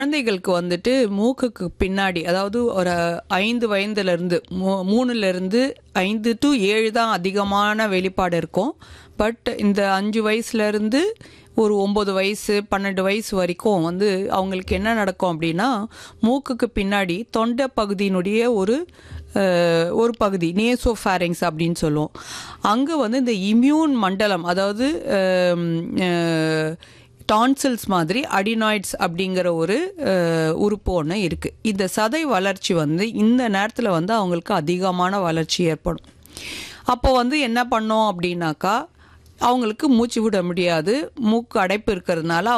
குழந்தைகளுக்கு வந்துட்டு மூக்குக்கு பின்னாடி அதாவது ஒரு ஐந்து வயதுலேருந்து மூ மூணுலேருந்து ஐந்து டு ஏழு தான் அதிகமான வெளிப்பாடு இருக்கும் பட் இந்த அஞ்சு வயசுலேருந்து ஒரு ஒம்பது வயசு பன்னெண்டு வயசு வரைக்கும் வந்து அவங்களுக்கு என்ன நடக்கும் அப்படின்னா மூக்குக்கு பின்னாடி தொண்டை பகுதியினுடைய ஒரு அஹ், ஒரு பகுதி நேசோஃபேரிங்ஸ் அப்படின்னு சொல்லுவோம் அங்கே வந்து இந்த இம்யூன் மண்டலம் அதாவது அஹ், அஹ், டான்சில்ஸ் மாதிரி அடினாய்ட்ஸ் அப்படிங்கிற ஒரு அஹ், உறுப்பு ஒன்று இருக்குது இந்த சதை வளர்ச்சி வந்து இந்த நேரத்தில் வந்து அவங்களுக்கு அதிகமான வளர்ச்சி ஏற்படும் அப்போ வந்து என்ன பண்ணோம் அப்படின்னாக்கா அவங்களுக்கு மூச்சு விட முடியாது மூக்கு அடைப்பு இருக்கிறதுனால